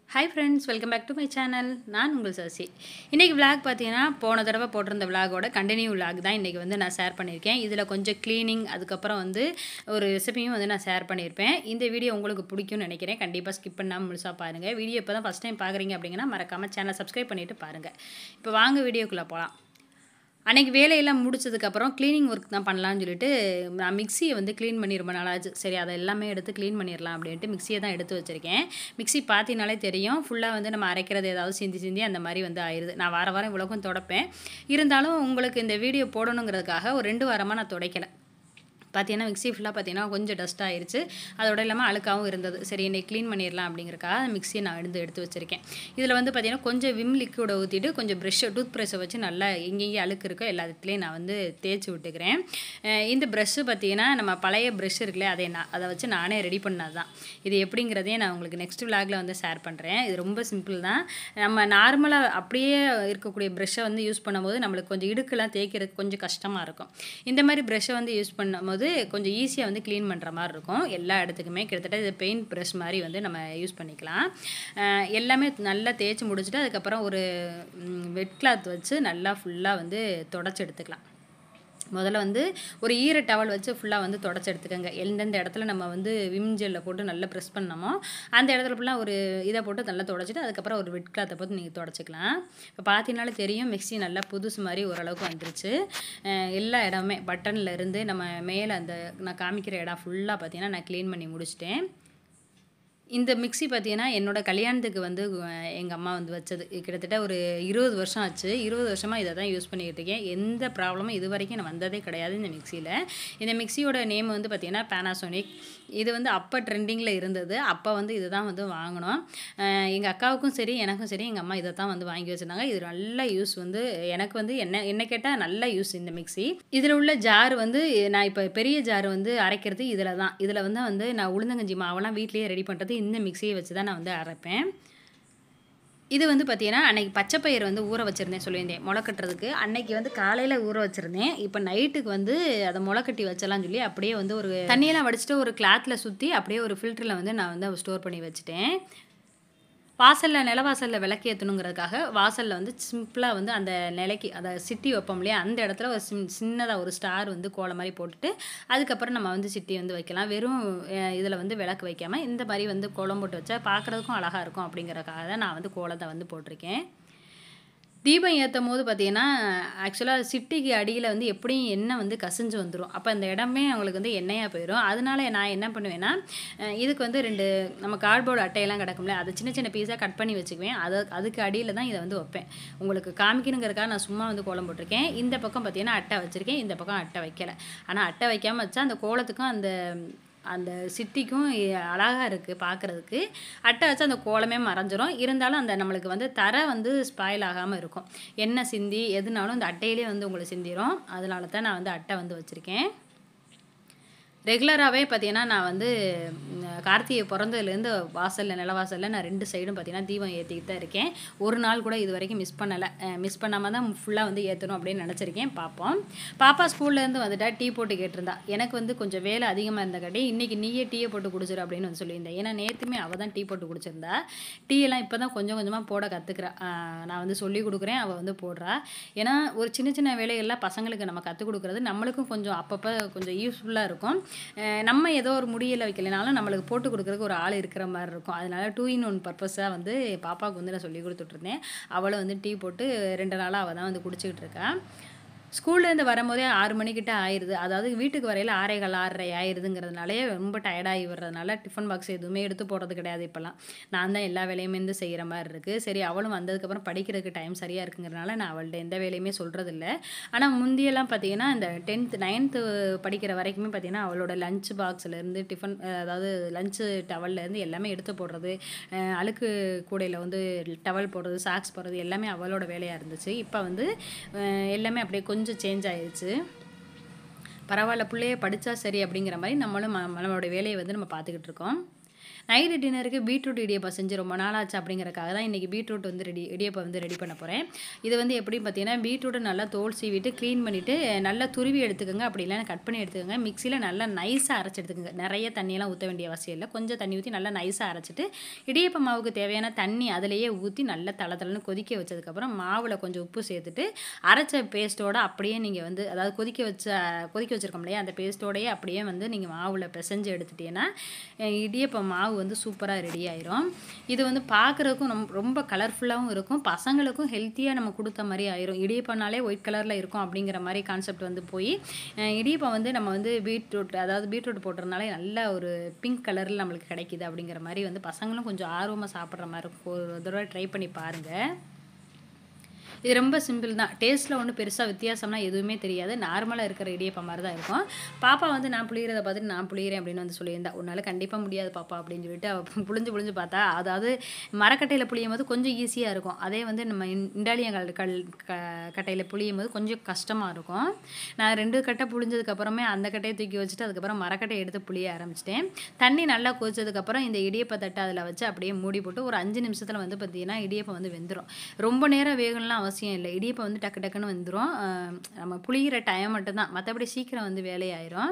hi friends welcome back to my channel நான் உங்கள் சசி இன்றைக்கி விளாக் பார்த்தீங்கன்னா போன தடவை போட்டிருந்த விளாகோட கண்டினியூ விளாக் தான் இன்றைக்கி வந்து நான் ஷேர் பண்ணியிருக்கேன் இதில் கொஞ்சம் க்ளீனிங் அதுக்கப்புறம் வந்து ஒரு ரெசிபியும் வந்து நான் ஷேர் பண்ணியிருப்பேன் இந்த வீடியோ உங்களுக்கு பிடிக்கும்னு நினைக்கிறேன் கண்டிப்பாக ஸ்கிப் பண்ணாமல் முழுசாக பாருங்கள் வீடியோ இப்போ தான் ஃபஸ்ட் டைம் பார்க்குறீங்க அப்படிங்கன்னா மறக்காமல் சேனலை சப்ஸ்கிரைப் பண்ணிவிட்டு பாருங்கள் இப்போ வாங்க வீடியோக்குள்ளே போகலாம் அன்றைக்கி வேலையெல்லாம் முடிச்சதுக்கப்புறம் க்ளீனிங் ஒர்க் தான் பண்ணலான்னு சொல்லிட்டு நான் மிக்சியை வந்து க்ளீன் பண்ணி ரொம்ப நாளாச்சு சரி அதை எல்லாமே எடுத்து க்ளீன் பண்ணிடலாம் அப்படின்ட்டு மிக்சியை தான் எடுத்து வச்சுருக்கேன் மிக்சி பார்த்தீங்கனாலே தெரியும் ஃபுல்லாக வந்து நம்ம அரைக்கிறது ஏதாவது சிந்தி சிந்தி அந்த மாதிரி வந்து ஆயிடுது நான் வார வாரம் இவ்வளோக்கும் துடைப்பேன் இருந்தாலும் உங்களுக்கு இந்த வீடியோ போடணுங்கிறதுக்காக ஒரு ரெண்டு வாரமாக நான் துடைக்கலை பார்த்தீங்கன்னா மிக்ஸி ஃபுல்லாக பார்த்தீங்கன்னா கொஞ்சம் டஸ்ட் ஆயிருச்சு அதோட இல்லாமல் அழுக்காகவும் இருந்தது சரி இன்னைக்கு க்ளீன் பண்ணிடலாம் அப்படிங்கிறக்காக அந்த மிக்ஸியை நான் எடுத்து எடுத்து வச்சுருக்கேன் இதில் வந்து பார்த்தீங்கன்னா கொஞ்சம் விம் லிக்விடை ஊற்றிட்டு கொஞ்சம் ப்ரெஷ்ஷை டூத் ப்ரெஷ்ஷை வச்சு நல்லா எங்கெங்கே அழுக்கு இருக்கோ எல்லாத்துலேயும் நான் வந்து தேய்ச்சி விட்டுக்கிறேன் அஹ் இந்த ப்ரெஷ்ஷு பார்த்தீங்கன்னா நம்ம பழைய ப்ரெஷ் இருக்குல்ல அதை நான் அதை வச்சு நானே ரெடி பண்ணது தான் இது எப்படிங்கிறதையும் நான் உங்களுக்கு நெக்ஸ்ட் விலாகில் வந்து ஷேர் பண்ணுறேன் இது ரொம்ப சிம்பிள் தான் நம்ம நார்மலாக அப்படியே இருக்கக்கூடிய ப்ரெஷ்ஷை வந்து யூஸ் பண்ணும்போது நம்மளுக்கு கொஞ்சம் இடுக்கெல்லாம் தேய்க்கிறதுக்கு கொஞ்சம் கஷ்டமாக இருக்கும் இந்த மாதிரி ப்ரெஷ்ஷை வந்து யூஸ் பண்ணும்போது கொஞ்சம் ஈஸியாக வந்து க்ளீன் பண்ணுற மாதிரி இருக்கும் எல்லா இடத்துக்குமே கிட்டத்தட்ட இது பெயிண்ட் ப்ரெஷ் மாதிரி வந்து நம்ம யூஸ் பண்ணிக்கலாம் அஹ் எல்லாமே நல்லா தேய்ச்சி முடிச்சுட்டு அதுக்கப்புறம் ஒரு வெட் கிளாத் வச்சு நல்லா ஃபுல்லாக வந்து தொடச்சி எடுத்துக்கலாம் முதல்ல வந்து ஒரு ஈர டவல் வச்சு ஃபுல்லாக வந்து தொடச்சி எடுத்துக்கோங்க எந்தெந்த இடத்துல நம்ம வந்து விம் ஜெல்லை போட்டு நல்லா ப்ரெஸ் பண்ணோமோ அந்த இடத்துல ஃபுல்லாக ஒரு இதை போட்டு நல்லா தொடச்சிட்டு அதுக்கப்புறம் ஒரு வெட் கிளாத்தை போட்டு நீங்கள் தொடச்சிக்கலாம் இப்போ பார்த்தீங்கனாலே தெரியும் மிக்ஸி நல்லா புதுசு மாதிரி ஓரளவுக்கு வந்துருச்சு அஹ் எல்லா இடமுமே பட்டன்ல இருந்து நம்ம மேலே அந்த நான் காமிக்கிற இடம் ஃபுல்லாக பார்த்தீங்கன்னா நான் க்ளீன் பண்ணி முடிச்சிட்டேன் இந்த மிக்ஸி பார்த்தீங்கன்னா என்னோட கல்யாணத்துக்கு வந்து எங்கள் அம்மா வந்து வச்சது இது கிட்டத்தட்ட ஒரு இருபது வருஷம் ஆச்சு இருபது வருஷமாக இதை தான் யூஸ் பண்ணிக்கிட்டு இருக்கேன் எந்த ப்ராப்ளமும் இது வரைக்கும் நான் வந்ததே கிடையாது இந்த மிக்சியில் இந்த மிக்சியோட நேம் வந்து பார்த்திங்கன்னா பேனாசோனிக் இது வந்து அப்போ ட்ரெண்டிங்கில் இருந்தது அப்போ வந்து இது தான் வந்து வாங்கினோம் எங்கள் அக்காவுக்கும் சரி எனக்கும் சரி எங்கள் அம்மா இதை தான் வந்து வாங்கி வச்சுருந்தாங்க இது நல்ல யூஸ் வந்து எனக்கு வந்து என்ன என்ன கேட்டால் நல்ல யூஸ் இந்த மிக்ஸி இதில் உள்ள ஜார் வந்து நான் இப்போ பெரிய ஜார் வந்து அரைக்கிறது இதில் தான் இதில் வந்து வந்து நான் உளுந்தங்கஞ்சி மாவெல்லாம் வீட்லேயே ரெடி பண்ணுறது இந்த மிக்சியை வச்சு தான் நான் வந்து அரைப்பேன் இது வந்து பார்த்தீங்கன்னா அன்னைக்கு பச்சை பயிர் வந்து ஊற வச்சுருந்தேன் சொல்லியிருந்தேன் முளை கட்டுறதுக்கு அன்னைக்கு வந்து காலையில் ஊற வச்சுருந்தேன் இப்போ நைட்டுக்கு வந்து அதை முளை கட்டி வச்சலாம்னு சொல்லி அப்படியே வந்து ஒரு தண்ணியெல்லாம் வடிச்சிட்டு ஒரு கிளாத்தில் சுற்றி அப்படியே ஒரு ஃபில்டரில் வந்து நான் வந்து ஸ்டோர் பண்ணி வச்சுட்டேன் வாசலில் நிலவாசலில் விளக்கு ஏற்றணுங்கிறதுக்காக வாசலில் வந்து சிம்பிளாக வந்து அந்த நிலைக்கு அதை சிட்டி வைப்போம் இல்லையா அந்த இடத்துல ஒரு சின் சின்னதாக ஒரு ஸ்டார் வந்து கோலம் மாதிரி போட்டுட்டு அதுக்கப்புறம் நம்ம வந்து சிட்டி வந்து வைக்கலாம் வெறும் இதில் வந்து விளக்கு வைக்காமல் இந்த மாதிரி வந்து கோலம் போட்டு வச்சா பார்க்குறதுக்கும் அழகாக இருக்கும் அப்படிங்கிறதுக்காக தான் நான் வந்து கோலத்தை வந்து போட்டிருக்கேன் தீபம் ஏற்றும் போது பார்த்தீங்கன்னா ஆக்சுவலாக சிட்டிக்கு அடியில் வந்து எப்படியும் எண்ணெய் வந்து கசிஞ்சு வந்துடும் அப்போ அந்த இடமே அவங்களுக்கு வந்து எண்ணெயாக போயிடும் அதனால நான் என்ன பண்ணுவேன்னா அஹ் இதுக்கு வந்து ரெண்டு நம்ம கார்ட்போர்டு அட்டையெல்லாம் கிடக்கும்ல அதை சின்ன சின்ன பீஸாக கட் பண்ணி வச்சுக்குவேன் அதை அதுக்கு அடியில் தான் இதை வந்து வைப்பேன் உங்களுக்கு காமிக்கணுங்கிறக்காக நான் சும்மா வந்து கோலம் போட்டிருக்கேன் இந்த பக்கம் பார்த்தீங்கன்னா அட்டை வச்சுருக்கேன் இந்த பக்கம் அட்டை வைக்கல ஆனால் அட்டை வைக்காமல் வச்சா அந்த கோலத்துக்கும் அந்த அந்த சிட்டிக்கும் அழகாக இருக்குது பார்க்குறதுக்கு அட்டை வச்சு அந்த கோலமே மறைஞ்சிரும் இருந்தாலும் அந்த நம்மளுக்கு வந்து தரை வந்து ஸ்பாயில் ஆகாமல் இருக்கும் என்ன சிந்தி எதுனாலும் அந்த அட்டையிலே வந்து உங்களுக்கு சிந்திரும் அதனால தான் நான் வந்து அட்டை வந்து வச்சுருக்கேன் ரெகுலராகவே பார்த்தீங்கன்னா நான் வந்து ம், கார்த்திகை பிறந்ததுலேருந்து வாசலில் நிலவாசலில் நான் ரெண்டு சைடும் பார்த்தீங்கன்னா தீபம் ஏற்றிக்கிட்டு தான் இருக்கேன் ஒரு நாள் கூட இது வரைக்கும் மிஸ் பண்ணலை மிஸ் பண்ணாமல் தான் ஃபுல்லாக வந்து ஏற்றணும் அப்படின்னு நினச்சிருக்கேன் பார்ப்போம் பாப்பா ஸ்கூல்லேருந்து வந்துட்டா டீ போட்டு கேட்டிருந்தா எனக்கு வந்து கொஞ்சம் வேலை அதிகமாக இருந்தக்காட்டி இன்றைக்கி நீயே டீயை போட்டு குடிச்சிரு அப்படின்னு வந்து சொல்லியிருந்தேன் ஏன்னா நேற்றுமே அவள் தான் டீ போட்டு குடிச்சிருந்தா டீ எல்லாம் இப்போ தான் கொஞ்சம் கொஞ்சமாக போட கற்றுக்குறா நான் வந்து சொல்லி கொடுக்குறேன் அவள் வந்து போடுறா ஏன்னா ஒரு சின்ன சின்ன வேலைகள்லாம் பசங்களுக்கு நம்ம கற்றுக் கொடுக்குறது நம்மளுக்கும் கொஞ்சம் அப்பப்போ கொஞ்சம் யூஸ்ஃபுல்லாக இருக்கும் அஹ் நம்ம ஏதோ ஒரு முடியல வைக்கலைனாலும் நம்மளுக்கு போட்டு கொடுக்குறதுக்கு ஒரு ஆள் இருக்கிற மாதிரி இருக்கும் அதனால டூ இன் ஒன் பர்பஸாக வந்து பாப்பாவுக்கு வந்து நான் சொல்லி கொடுத்துட்ருந்தேன் அவளும் வந்து டீ போட்டு ரெண்டு நாளாக அவள் தான் வந்து குடிச்சிக்கிட்டு இருக்கா ஸ்கூல்லேருந்து வரும்போதே ஆறு மணிக்கிட்ட ஆயிடுது அதாவது வீட்டுக்கு வரையில் ஆறேகால் ஆறரை ஆயிடுதுங்கிறதுனாலே ரொம்ப டயர்டாகி வர்றதுனால டிஃபன் பாக்ஸ் எதுவுமே எடுத்து போடுறது கிடையாது இப்போல்லாம் நான் தான் எல்லா வேலையுமே வந்து செய்கிற மாதிரி இருக்குது சரி அவளும் வந்ததுக்கப்புறம் படிக்கிறதுக்கு டைம் சரியாக இருக்குங்கிறனால நான் அவள்கிட்ட எந்த வேலையுமே சொல்கிறதில்ல ஆனால் முந்தியெல்லாம் பார்த்தீங்கன்னா இந்த டென்த்து நைன்த்து படிக்கிற வரைக்குமே பார்த்தீங்கன்னா அவளோட லஞ்ச் பாக்ஸ்லேருந்து டிஃபன் அதாவது லஞ்சு டவல்லேருந்து எல்லாமே எடுத்து போடுறது அஹ் அழுக்கு கூடையில் வந்து டவல் போடுறது சாக்ஸ் போடுறது எல்லாமே அவளோட வேலையாக இருந்துச்சு இப்போ வந்து அஹ் எல்லாமே அப்படியே கொஞ்சம் சேஞ்ச் ஆயிடுச்சு பரவாயில்ல பிள்ளைய படித்தா சரி அப்படிங்கிற மாதிரி நம்மளும் ம- நம்மளோட வேலையை வந்து நம்ம பார்த்துக்கிட்டு இருக்கோம் நைட்டு டின்னருக்கு பீட்ரூட் இடியப்பம் செஞ்சு ரொம்ப நாளாச்சு அப்படிங்கிறக்காக தான் இன்றைக்கி பீட்ரூட் வந்து ரெடி இடியப்பம் வந்து ரெடி பண்ண போகிறேன் இது வந்து எப்படி பார்த்தீங்கன்னா பீட்ரூட்டை நல்லா தோல் சீவிட்டு க்ளீன் பண்ணிவிட்டு நல்லா துருவி எடுத்துக்கோங்க அப்படி இல்லைன்னா கட் பண்ணி எடுத்துக்கோங்க மிக்சியில் நல்லா நைஸாக அரைச்சி எடுத்துக்கோங்க நிறைய தண்ணியெல்லாம் ஊற்ற வேண்டிய அவசியம் இல்லை கொஞ்சம் தண்ணி ஊற்றி நல்லா நைஸாக அரைச்சிட்டு இடியப்ப மாவுக்கு தேவையான தண்ணி அதிலேயே ஊற்றி நல்லா தள தளன்னு கொதிக்க வச்சதுக்கப்புறம் மாவில் கொஞ்சம் உப்பு சேர்த்துட்டு அரைச்ச பேஸ்ட்டோட அப்படியே நீங்கள் வந்து அதாவது கொதிக்க வச்ச கொதிக்க வச்சுருக்கோம் இல்லையா அந்த பேஸ்ட்டோடையே அப்படியே வந்து நீங்கள் மாவில் பிசைஞ்சு எடுத்துட்டீங்கன்னா அஹ் இடியப்ப மாவு வந்து சூப்பராக ரெடி ஆயிரும் இது வந்து பார்க்குறதுக்கும் ரொம்ப ரொம்ப கலர்ஃபுல்லாகவும் இருக்கும் பசங்களுக்கும் ஹெல்த்தியாக நம்ம கொடுத்த மாதிரி ஆயிரும் இடியப்பம்னாலே ஒயிட் கலரில் இருக்கும் அப்படிங்கிற மாதிரி கான்செப்ட் வந்து போய் அஹ் இடியப்பம் வந்து நம்ம வந்து பீட்ரூட் அதாவது பீட்ரூட் போட்டுறதுனால நல்ல ஒரு பிங்க் கலரில் நம்மளுக்கு கிடைக்குது அப்படிங்கிற மாதிரி வந்து பசங்களும் கொஞ்சம் ஆர்வமாக சாப்பிட்ற மாதிரி இருக்கும் ஒரு தடவை ட்ரை பண்ணி பாருங்கள் இது ரொம்ப சிம்பிள் தான் டேஸ்ட்டில் ஒன்றும் பெருசாக வித்தியாசம்னா எதுவுமே தெரியாது நார்மலாக இருக்கிற இடியப்பம் மாதிரி தான் இருக்கும் பாப்பா வந்து நான் புளிகிறத பார்த்துட்டு நான் புளிகிறேன் அப்படின்னு வந்து சொல்லியிருந்தா உன்னால் கண்டிப்பாக முடியாது பாப்பா அப்படின்னு சொல்லிட்டு அவள் புளிஞ்சு புளிஞ்சு பார்த்தா அதாவது மரக்கட்டையில் புளியும் போது கொஞ்சம் ஈஸியாக இருக்கும் அதே வந்து நம்ம இண்டாலியங்கள் கல் க கட்டையில் புளியும் போது கொஞ்சம் கஷ்டமாக இருக்கும் நான் ரெண்டு கட்டை புளிஞ்சதுக்கப்புறமே அந்த கட்டையை தூக்கி வச்சுட்டு அதுக்கப்புறம் மரக்கட்டையை எடுத்து புளிய ஆரம்பிச்சிட்டேன் தண்ணி நல்லா கொதிச்சதுக்கப்புறம் இந்த இடியப்ப தட்டை அதில் வச்சு அப்படியே மூடி போட்டு ஒரு அஞ்சு நிமிஷத்தில் வந்து பார்த்தீங்கன்னா இடியப்பம் வந்து வெந்துடும் ரொம்ப நேரம் வேகணும்லாம் அவசியம் இல்லை இடியப்பம் வந்து டக்கு டக்குன்னு வந்துடும் நம்ம புளிகிற டைம் மட்டும்தான் மற்றபடி சீக்கிரம் வந்து வேலையாயிரும்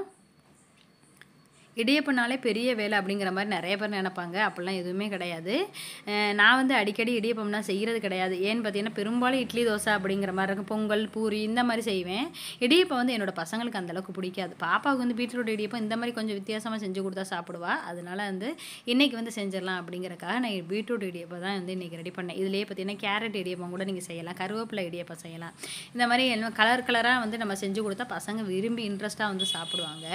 இடியப்பனாலே பெரிய வேலை அப்படிங்கிற மாதிரி நிறைய பேர் நினைப்பாங்க அப்படிலாம் எதுவுமே கிடையாது அஹ் நான் வந்து அடிக்கடி இடியப்பம்லாம் செய்கிறது கிடையாது ஏன்னு பார்த்தீங்கன்னா பெரும்பாலும் இட்லி தோசை அப்படிங்கிற மாதிரி இருக்கும் பொங்கல் பூரி இந்த மாதிரி செய்வேன் இடியப்பம் வந்து என்னோட பசங்களுக்கு அந்த அளவுக்கு பிடிக்காது பாப்பாவுக்கு வந்து பீட்ரூட் இடியப்பம் இந்த மாதிரி கொஞ்சம் வித்தியாசமாக செஞ்சு கொடுத்தா சாப்பிடுவா அதனால வந்து இன்றைக்கி வந்து செஞ்சிடலாம் அப்படிங்கிறக்காக நான் பீட்ரூட் இடியப்பம் தான் வந்து இன்றைக்கி ரெடி பண்ணேன் இதுலேயே பார்த்தீங்கன்னா கேரட் இடியப்பம் கூட நீங்கள் செய்யலாம் கருவேப்பிலை இடியப்பம் செய்யலாம் இந்த மாதிரி எல்லாம் கலர் கலராக வந்து நம்ம செஞ்சு கொடுத்தா பசங்க விரும்பி இன்ட்ரெஸ்ட்டாக வந்து சாப்பிடுவாங்க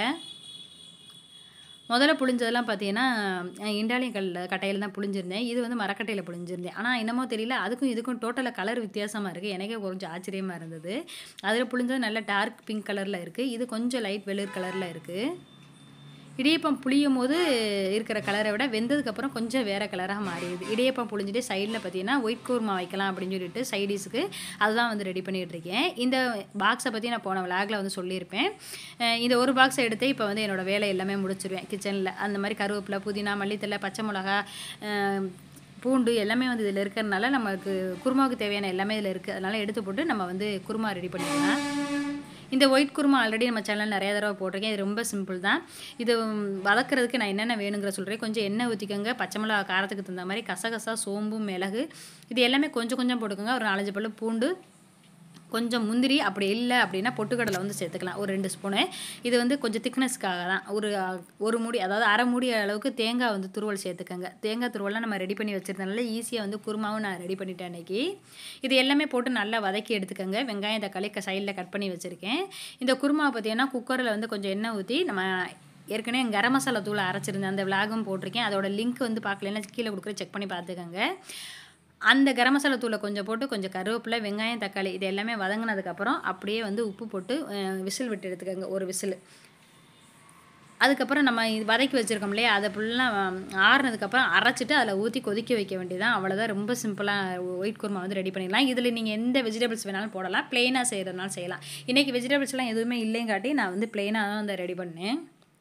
முதல்ல புழிஞ்சதெல்லாம் பார்த்தீங்கன்னா இண்டாலியம் கல் கட்டையில் தான் புழிஞ்சிருந்தேன் இது வந்து மரக்கட்டையில் புழிஞ்சிருந்தேன் ஆனால் என்னமோ தெரியல அதுக்கும் இதுக்கும் டோட்டலாக கலர் வித்தியாசமாக இருக்குது எனக்கே கொஞ்சம் ஆச்சரியமாக இருந்தது அதில் புழிஞ்சது நல்ல டார்க் பிங்க் கலரில் இருக்குது இது கொஞ்சம் லைட் வெளிர் கலரில் இருக்குது இடியப்பம் புளியும் போது இருக்கிற கலரை விட வெந்ததுக்கப்புறம் கொஞ்சம் வேறு கலராக மாறிடுது இடியப்பம் புளிஞ்சிட்டு சைடில் பார்த்தீங்கன்னா ஒயிட் கூர்மா வைக்கலாம் அப்படின்னு சொல்லிட்டு சைடிஸுக்கு அதுதான் வந்து ரெடி பண்ணிகிட்டு இருக்கேன் இந்த பாக்ஸை பற்றி நான் போன விளாகில் வந்து சொல்லியிருப்பேன் அஹ் இந்த ஒரு பாக்ஸை எடுத்து இப்போ வந்து என்னோடய வேலை எல்லாமே முடிச்சிருவேன் கிச்சனில் அந்த மாதிரி கருவேப்பிலை புதினா மல்லித்தலை பச்சை மிளகா அஹ் பூண்டு எல்லாமே வந்து இதில் இருக்கிறதுனால நமக்கு குருமாவுக்கு தேவையான எல்லாமே இதில் இருக்குது அதனால் எடுத்து போட்டு நம்ம வந்து குருமா ரெடி பண்ணிக்கலாம் இந்த ஒயிட் குருமா ஆல்ரெடி நம்ம சேனல் நிறைய தடவை போட்டிருக்கேன் இது ரொம்ப சிம்பிள் தான் இது வதக்கிறதுக்கு நான் என்னென்ன வேணுங்கிற சொல்கிறேன் கொஞ்சம் எண்ணெய் ஊற்றிக்கோங்க பச்சை மிளகா காரத்துக்கு தகுந்த மாதிரி கசகசா சோம்பு மிளகு இது எல்லாமே கொஞ்சம் கொஞ்சம் போட்டுக்கோங்க ஒரு நாலஞ்சு பல்லு பூண்டு கொஞ்சம் முந்திரி அப்படி இல்லை அப்படின்னா பொட்டுக்கடலை வந்து சேர்த்துக்கலாம் ஒரு ரெண்டு ஸ்பூனு இது வந்து கொஞ்சம் திக்னஸ்க்காக தான் ஒரு ஒரு மூடி அதாவது அரை மூடி அளவுக்கு தேங்காய் வந்து துருவல் சேர்த்துக்கோங்க தேங்காய் துருவலாம் நம்ம ரெடி பண்ணி வச்சுருந்தனால ஈஸியாக வந்து குருமாவும் நான் ரெடி பண்ணிட்டேன் அன்றைக்கி இது எல்லாமே போட்டு நல்லா வதக்கி எடுத்துக்கோங்க வெங்காயம் தக்காளி சைடில் கட் பண்ணி வச்சுருக்கேன் இந்த குருமாவை பார்த்தீங்கன்னா குக்கரில் வந்து கொஞ்சம் எண்ணெய் ஊற்றி நம்ம ஏற்கனவே கரம் மசாலா தூளை அரைச்சிருந்தேன் அந்த விலாகும் போட்டிருக்கேன் அதோட லிங்க் வந்து பார்க்கலன்னா கீழே கொடுக்குற செக் பண்ணி பார்த்துக்கோங்க அந்த கரம் மசாலா தூளை கொஞ்சம் போட்டு கொஞ்சம் கருவேப்பிலை வெங்காயம் தக்காளி இது எல்லாமே வதங்கினதுக்கப்புறம் அப்படியே வந்து உப்பு போட்டு விசில் விட்டு எடுத்துக்கோங்க ஒரு விசில் அதுக்கப்புறம் நம்ம இது வதக்கி வச்சுருக்கோம் இல்லையா அதை ஃபுல்லாக ஆறுனதுக்கப்புறம் அரைச்சிட்டு அதில் ஊற்றி கொதிக்க வைக்க வேண்டியதான் அவ்வளோதான் ரொம்ப சிம்பிளாக ஒயிட் குருமா வந்து ரெடி பண்ணிடலாம் இதில் நீங்கள் எந்த வெஜிடபிள்ஸ் வேணாலும் போடலாம் ப்ளெயினாக செய்கிறதுனால செய்யலாம் இன்றைக்கி வெஜிடபிள்ஸ்லாம் எதுவுமே இல்லைங்காட்டி நான் வந்து ப்ளெயினாக தான் வந்து ரெடி பண்ணேன்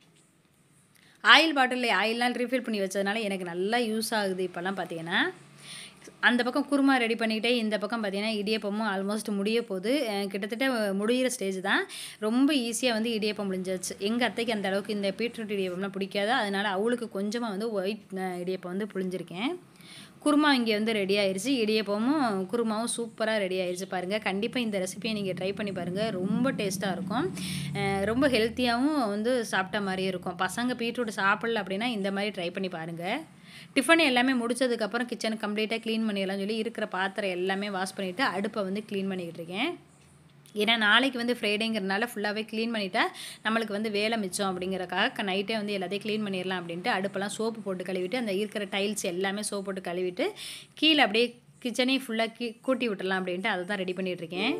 ஆயில் பாட்டிலில் ஆயில்லாம் ரீஃபில் பண்ணி வச்சதுனால எனக்கு நல்லா யூஸ் ஆகுது இப்போல்லாம் பார்த்தீங்கன்னா அந்த பக்கம் குருமா ரெடி பண்ணிக்கிட்டே இந்த பக்கம் பார்த்தீங்கன்னா இடியப்பமும் ஆல்மோஸ்ட் முடிய போகுது அஹ் கிட்டத்தட்ட முடிகிற ஸ்டேஜ் தான் ரொம்ப ஈஸியாக வந்து இடியப்பம் முடிஞ்சாச்சு எங்கள் அத்தைக்கு அந்த அளவுக்கு இந்த பீட்ரூட் இடியப்பம்லாம் பிடிக்காது அதனால் அவளுக்கு கொஞ்சமாக வந்து ஒயிட் இடியப்பம் வந்து புழிஞ்சிருக்கேன் குருமா இங்கே வந்து ரெடி ஆயிடுச்சு இடியப்பமும் குருமாவும் சூப்பராக ரெடி ஆயிடுச்சு பாருங்கள் கண்டிப்பாக இந்த ரெசிபியை நீங்கள் ட்ரை பண்ணி பாருங்கள் ரொம்ப டேஸ்ட்டாக இருக்கும் அஹ் ரொம்ப ஹெல்த்தியாகவும் வந்து சாப்பிட்ட மாதிரியே இருக்கும் பசங்க பீட்ரூட் சாப்பிடல அப்படின்னா இந்த மாதிரி ட்ரை பண்ணி பாருங்கள் டிஃபன் எல்லாமே முடிச்சதுக்கப்புறம் கிச்சன் கம்ப்ளீட்டாக க்ளீன் பண்ணிடலாம் சொல்லி இருக்கிற பாத்திரம் எல்லாமே வாஷ் பண்ணிவிட்டு அடுப்பை வந்து க்ளீன் பண்ணிக்கிட்டு இருக்கேன் ஏன்னா நாளைக்கு வந்து ஃப்ரைடேங்கிறனால ஃபுல்லாகவே க்ளீன் பண்ணிட்டா நம்மளுக்கு வந்து வேலை மிச்சம் அப்படிங்கிறக்காக நைட்டே வந்து எல்லாத்தையும் க்ளீன் பண்ணிடலாம் அப்படின்ட்டு அடுப்பெல்லாம் சோப்பு போட்டு கழுவிட்டு அந்த இருக்கிற டைல்ஸ் எல்லாமே சோப்பு போட்டு கழுவிட்டு கீழே அப்படியே கிச்சனையும் ஃபுல்லாக கீ கூட்டி விட்டுறலாம் அப்படின்ட்டு அதை தான் ரெடி பண்ணிகிட்ருக்கேன்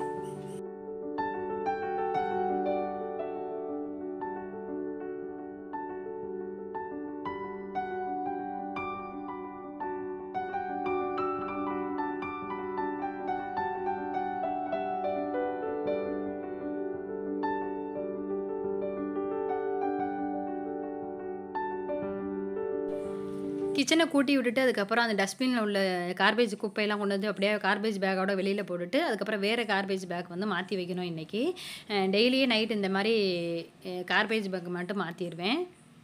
கிச்சனை கூட்டி விட்டுட்டு அதுக்கப்புறம் அந்த டஸ்ட்பினில் உள்ள கார்பேஜ் குப்பையெல்லாம் கொண்டு வந்து அப்படியே கார்பேஜ் பேக்கோட வெளியில் போட்டுட்டு அதுக்கப்புறம் வேறு கார்பேஜ் பேக் வந்து மாற்றி வைக்கணும் இன்றைக்கி டெய்லியே நைட் இந்த மாதிரி கார்பேஜ் பேக் மட்டும் மாற்றிடுவேன்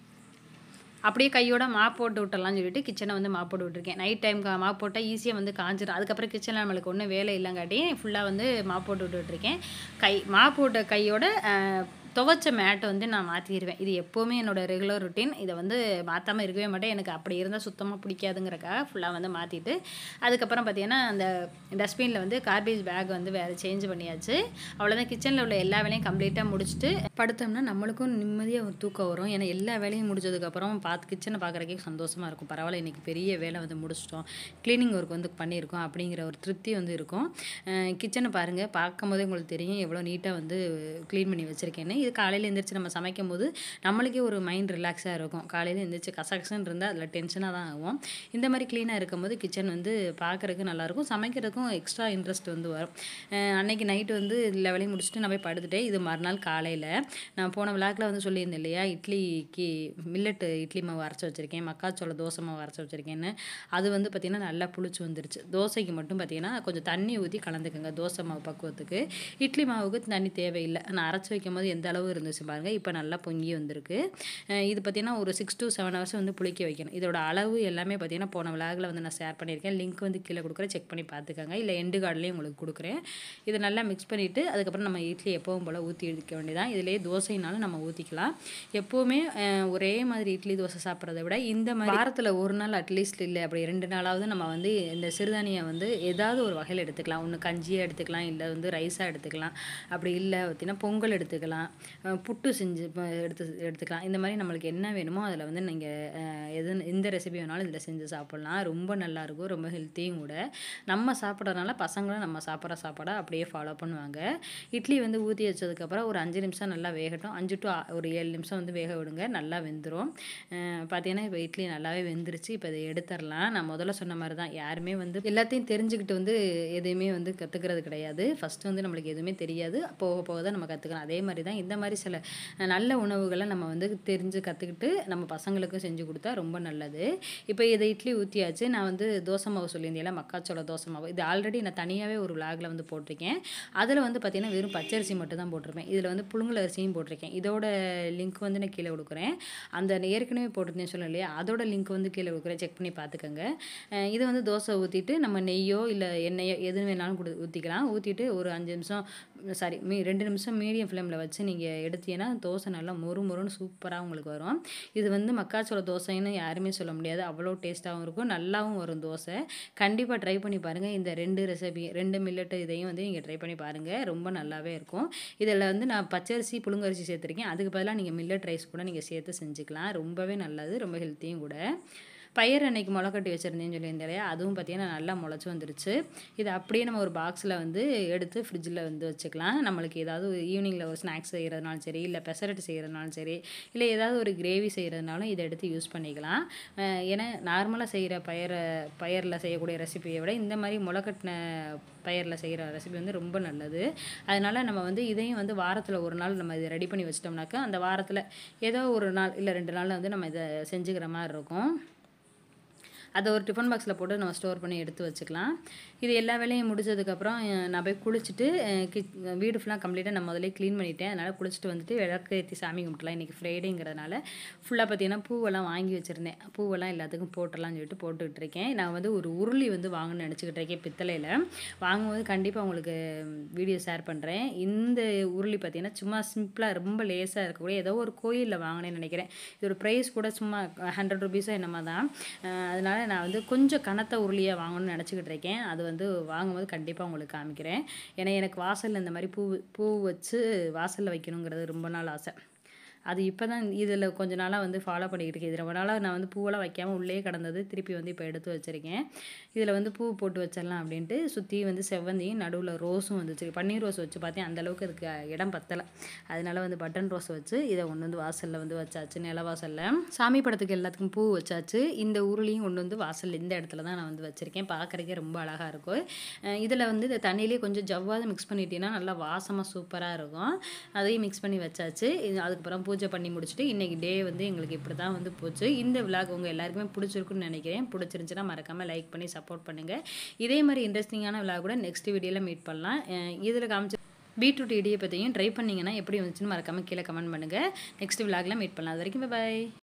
அப்படியே கையோட மாப் போட்டு விட்டுறலாம்னு சொல்லிட்டு கிச்சனை வந்து மாப் போட்டு விட்டுருக்கேன் நைட் டைம் மாப் போட்டால் ஈஸியாக வந்து காஞ்சிடும் அதுக்கப்புறம் கிச்சனில் நம்மளுக்கு ஒன்றும் வேலை இல்லைங்காட்டி ஃபுல்லாக வந்து மாப் போட்டு விட்டுட்ருக்கேன் கை மாப் போட்ட கையோட அஹ், துவைச்ச மேட்டை வந்து நான் மாற்றிடுவேன் இது எப்போவுமே என்னோட ரெகுலர் ருட்டீன் இதை வந்து மாற்றாமல் இருக்கவே மாட்டேன் எனக்கு அப்படி இருந்தால் சுத்தமாக பிடிக்காதுங்கிறக்காக ஃபுல்லாக வந்து மாற்றிட்டு அதுக்கப்புறம் பார்த்தீங்கன்னா அந்த டஸ்ட்பினில் வந்து கார்பேஜ் பேக் வந்து வேறு சேஞ்ச் பண்ணியாச்சு அவ்வளோதான் கிச்சனில் உள்ள எல்லா வேலையும் கம்ப்ளீட்டாக முடிச்சுட்டு படுத்தோம்னா நம்மளுக்கும் நிம்மதியாக ஒரு தூக்கம் வரும் ஏன்னா எல்லா வேலையும் முடிச்சதுக்கப்புறம் பார்த்து கிச்சனை பார்க்குறக்கே சந்தோஷமாக இருக்கும் பரவாயில்ல இன்றைக்கி பெரிய வேலை வந்து முடிச்சிட்டோம் க்ளீனிங் ஒர்க் வந்து பண்ணியிருக்கோம் அப்படிங்கிற ஒரு திருப்தி வந்து இருக்கும் கிச்சனை பாருங்கள் பார்க்கும் போதே உங்களுக்கு தெரியும் எவ்வளோ நீட்டாக வந்து க்ளீன் பண்ணி வச்சுருக்கேன்னு இது காலையில் எழுந்திரிச்சு நம்ம சமைக்கும் போது நம்மளுக்கே ஒரு மைண்ட் ரிலாக்ஸாக இருக்கும் காலையில் எழுந்திரிச்சு கசகசன்னு இருந்தால் அதில் டென்ஷனாக தான் ஆகும் இந்த மாதிரி க்ளீனாக இருக்கும்போது கிச்சன் வந்து பார்க்குறதுக்கு நல்லாயிருக்கும் சமைக்கிறதுக்கும் எக்ஸ்ட்ரா இன்ட்ரெஸ்ட் வந்து வரும் அஹ் அன்னைக்கு நைட்டு வந்து எல்லா வேலையும் முடிச்சுட்டு நான் போய் படுத்துட்டேன் இது மறுநாள் காலையில் நான் போன விழாக்கில் வந்து சொல்லியிருந்தேன் இல்லையா இட்லிக்கு மில்லட்டு இட்லி மாவு அரைச்சி வச்சுருக்கேன் மக்காச்சோள தோசை மாவு அரைச்சி வச்சுருக்கேன்னு அது வந்து பார்த்திங்கன்னா நல்லா புளிச்சு வந்துருச்சு தோசைக்கு மட்டும் பார்த்திங்கன்னா கொஞ்சம் தண்ணி ஊற்றி கலந்துக்கோங்க தோசை மாவு பக்குவத்துக்கு இட்லி மாவுக்கு தண்ணி தேவையில்லை நான் அரைச்சி வைக்கும் போது எந்த அளவு இருந்துச்சு பாருங்கள் இப்போ நல்லா பொங்கி வந்திருக்கு அஹ் இது பார்த்திங்கன்னா ஒரு சிக்ஸ் to செவன் ஹவர்ஸ் வந்து புளிக்க வைக்கணும் இதோட அளவு எல்லாமே பார்த்திங்கன்னா போன விழாவில் வந்து நான் ஷேர் பண்ணியிருக்கேன் லிங்க் வந்து கீழே கொடுக்குறேன் செக் பண்ணி பார்த்துக்கோங்க இல்லை எண்டு கார்ட்லேயும் உங்களுக்கு கொடுக்குறேன் இதை நல்லா மிக்ஸ் பண்ணிவிட்டு அதுக்கப்புறம் நம்ம இட்லி எப்பவும் போல் ஊற்றி எடுக்க வேண்டியதான் இதிலே தோசைனாலும் நம்ம ஊற்றிக்கலாம் எப்போவுமே அஹ், ஒரே மாதிரி இட்லி தோசை சாப்பிட்றத விட இந்த மாதிரி வாரத்தில் ஒரு நாள் அட்லீஸ்ட் இல்லை அப்படி ரெண்டு நாளாவது நம்ம வந்து இந்த சிறுதானியம் வந்து ஏதாவது ஒரு வகையில் எடுத்துக்கலாம் ஒன்று கஞ்சியாக எடுத்துக்கலாம் இல்லை வந்து ரைஸாக எடுத்துக்கலாம் அப்படி இல்லை பார்த்தீங்கன்னா பொங்கல் எடுத்துக்கலாம் அஹ், புட்டு செஞ்சு ப- எடுத்து எடுத்துக்கலாம் இந்த மாதிரி நம்மளுக்கு என்ன வேணுமோ அதில் வந்து நீங்கள் எது எந்த ரெசிபி வேணாலும் இதில் செஞ்சு சாப்பிட்லாம் ரொம்ப நல்லாயிருக்கும் ரொம்ப ஹெல்த்தியும் கூட நம்ம சாப்பிட்றதுனால பசங்களும் நம்ம சாப்பிட்ற சாப்பாடை அப்படியே ஃபாலோ பண்ணுவாங்க இட்லி வந்து ஊற்றி வச்சதுக்கப்புறம் ஒரு அஞ்சு நிமிஷம் நல்லா வேகட்டும் அஞ்சு டு ஒரு ஏழு நிமிஷம் வந்து வேக விடுங்க நல்லா வெந்துடும் பார்த்தீங்கன்னா இப்போ இட்லி நல்லாவே வெந்துருச்சு இப்போ இதை எடுத்துடலாம் நான் முதல்ல சொன்ன மாதிரி தான் யாருமே வந்து எல்லாத்தையும் தெரிஞ்சுக்கிட்டு வந்து எதையுமே வந்து கற்றுக்கிறது கிடையாது ஃபஸ்ட்டு வந்து நம்மளுக்கு எதுவுமே தெரியாது போக போக தான் நம்ம கற்றுக்கலாம் அதே மாதிரி தான் இந்த மாதிரி சில அஹ், நல்ல உணவுகளை நம்ம வந்து தெரிஞ்சு கற்றுக்கிட்டு நம்ம பசங்களுக்கும் செஞ்சு கொடுத்தா ரொம்ப நல்லது இப்போ இதை இட்லி ஊற்றியாச்சு நான் வந்து தோசை மாவு சொல்லியிருந்தேன்ல மக்காச்சோள தோசை மாவு இது ஆல்ரெடி நான் தனியாகவே ஒரு விலாகில் வந்து போட்டிருக்கேன் அதில் வந்து பார்த்திங்கன்னா வெறும் பச்சரிசி மட்டும் தான் போட்டிருப்பேன் இதில் வந்து புழுங்கல் அரிசியும் போட்டிருக்கேன் இதோட லிங்க் வந்து நான் கீழே கொடுக்குறேன் அந்த ஏற்கனவே போட்டிருந்தேன் சொன்னேன் இல்லையா அதோட லிங்க் வந்து கீழே கொடுக்குறேன் செக் பண்ணி பார்த்துக்கோங்க அஹ் இது வந்து தோசை ஊற்றிட்டு நம்ம நெய்யோ இல்லை எண்ணெயோ எது வேணாலும் கொடு ஊற்றிக்கலாம் ஊற்றிட்டு ஒரு அஞ்சு நிமிஷம் சாரி மீ ரெண்டு நிமிஷம் மீடியம் ஃப்ளேமில் வச்சு நீங்கள் எடுத்தீங்கன்னா தோசை நல்லா மொறு மொறுன்னு சூப்பராக உங்களுக்கு வரும் இது வந்து மக்காச்சோள தோசைன்னு யாருமே சொல்ல முடியாது அவ்வளோ டேஸ்ட்டாகவும் இருக்கும் நல்லாவும் வரும் தோசை கண்டிப்பாக ட்ரை பண்ணி பாருங்கள் இந்த ரெண்டு ரெசிபி ரெண்டு மில்லட்டு இதையும் வந்து நீங்கள் ட்ரை பண்ணி பாருங்கள் ரொம்ப நல்லாவே இருக்கும் இதில் வந்து நான் பச்சரிசி புழுங்கரிசி சேர்த்துருக்கேன் அதுக்கு பதிலாக நீங்கள் மில்லட் ரைஸ் கூட நீங்கள் சேர்த்து செஞ்சுக்கலாம் ரொம்பவே நல்லது ரொம்ப ஹெல்த்தியும் கூட பயிர் அன்னைக்கு முளை கட்டி வச்சுருந்தேன்னு சொல்லியிருந்தேன் இல்லையா அதுவும் பார்த்தீங்கன்னா நல்லா முளைச்சி வந்துருச்சு இது அப்படியே நம்ம ஒரு பாக்ஸில் வந்து எடுத்து ஃப்ரிட்ஜில் வந்து வச்சுக்கலாம் நம்மளுக்கு ஏதாவது ஈவினிங்கில் ஒரு ஸ்நாக்ஸ் செய்கிறதுனாலும் சரி இல்லை பெசரட்டு செய்கிறதுனாலும் சரி இல்லை ஏதாவது ஒரு கிரேவி செய்கிறதுனாலும் இதை எடுத்து யூஸ் பண்ணிக்கலாம் அஹ் ஏன்னா நார்மலாக செய்கிற பயிரை பயிரில் செய்யக்கூடிய ரெசிபியை விட இந்த மாதிரி முளைக்கட்டின பயிரில் செய்கிற ரெசிபி வந்து ரொம்ப நல்லது அதனால் நம்ம வந்து இதையும் வந்து வாரத்தில் ஒரு நாள் நம்ம இதை ரெடி பண்ணி வச்சிட்டோம்னாக்கா அந்த வாரத்தில் ஏதோ ஒரு நாள் இல்லை ரெண்டு நாளில் வந்து நம்ம இதை செஞ்சுக்கிற மாதிரி இருக்கும் அதை ஒரு டிஃபன் பாக்ஸில் போட்டு நம்ம ஸ்டோர் பண்ணி எடுத்து வச்சுக்கலாம் இது எல்லா வேலையும் முடிச்சதுக்கப்புறம் அஹ், நான் போய் குளிச்சுட்டு அஹ், கிச் வீடு ஃபுல்லாக கம்ப்ளீட்டாக நான் முதல்ல க்ளீன் பண்ணிட்டேன் அதனால் குளிச்சுட்டு வந்துட்டு விளக்கு ஏற்றி சாமி கும்பிட்டலாம் இன்றைக்கி ஃப்ரைடேங்கிறதுனால ஃபுல்லாக பார்த்தீங்கன்னா பூவெல்லாம் வாங்கி வச்சுருந்தேன் பூவெல்லாம் எல்லாத்துக்கும் போட்டுடலாம்னு சொல்லிட்டு போட்டுக்கிட்டு இருக்கேன் நான் வந்து ஒரு உருளி வந்து வாங்கணும்னு நினச்சிக்கிட்டு இருக்கேன் பித்தளையில் வாங்கும்போது கண்டிப்பாக உங்களுக்கு வீடியோ ஷேர் பண்ணுறேன் இந்த உருளி பார்த்தீங்கன்னா சும்மா சிம்பிளாக ரொம்ப லேஸாக இருக்கக்கூடிய ஏதோ ஒரு கோயிலில் வாங்கினேன்னு நினைக்கிறேன் இதோட ப்ரைஸ் கூட சும்மா ஹண்ட்ரட் ருபீஸோ என்னமா தான் அஹ் அதனால நான் வந்து கொஞ்சம் கனத்த உருளியாக வாங்கணும்னு நினச்சிக்கிட்டு இருக்கேன் அது வந்து வாங்கும்போது கண்டிப்பாக உங்களுக்கு காமிக்கிறேன் ஏன்னா எனக்கு வாசலில் இந்த மாதிரி பூ பூ வச்சு வாசலில் வைக்கணுங்கிறது ரொம்ப நாள் ஆசை அது இப்போ தான் இதில் கொஞ்ச நாளாக வந்து ஃபாலோ பண்ணிக்கிட்டு இருக்கேன் இது ரொம்ப நாளாக நான் வந்து பூவெல்லாம் வைக்காமல் உள்ளே கிடந்தது திருப்பி வந்து இப்போ எடுத்து வச்சுருக்கேன் இதில் வந்து பூ போட்டு வச்சிடலாம் அப்படின்ட்டு சுற்றி வந்து செவ்வந்தியும் நடுவில் ரோஸும் வந்துச்சு பன்னீர் ரோஸ் வச்சு பார்த்தேன் அந்த அளவுக்கு அதுக்கு இடம் பத்தலை அதனால வந்து பட்டன் ரோஸ் வச்சு இதை ஒன்று வந்து வாசலில் வந்து வச்சாச்சு நில வாசலில் சாமி படத்துக்கு எல்லாத்துக்கும் பூ வச்சாச்சு இந்த உருளையும் கொண்டு வந்து வாசல் இந்த இடத்துல தான் நான் வந்து வச்சுருக்கேன் பார்க்குறதுக்கே ரொம்ப அழகாக இருக்கும் இதில் வந்து இந்த தண்ணியிலே கொஞ்சம் ஜவ்வாது மிக்ஸ் பண்ணிட்டீங்கன்னா நல்லா வாசமாக சூப்பராக இருக்கும் அதையும் மிக்ஸ் பண்ணி வச்சாச்சு இது அதுக்கப்புறம் பூஜை பூஜை பண்ணி முடிச்சுட்டு இன்றைக்கி டே வந்து எங்களுக்கு இப்படி தான் வந்து போச்சு இந்த விலாக் உங்கள் எல்லாருக்குமே பிடிச்சிருக்குன்னு நினைக்கிறேன் பிடிச்சிருந்துச்சுன்னா மறக்காமல் லைக் பண்ணி சப்போர்ட் பண்ணுங்கள் இதே மாதிரி இன்ட்ரெஸ்டிங்கான விலாக் கூட நெக்ஸ்ட் வீடியோவில் மீட் பண்ணலாம் இதில் காமிச்சு பீட்ரூட் இடியை பற்றியும் ட்ரை பண்ணிங்கன்னா எப்படி வந்துச்சுன்னு மறக்காமல் கீழே கமெண்ட் பண்ணுங்கள் நெக்ஸ்ட் விலாகில் மீட் பண்ணலாம் அது வரைக்கும் பாய்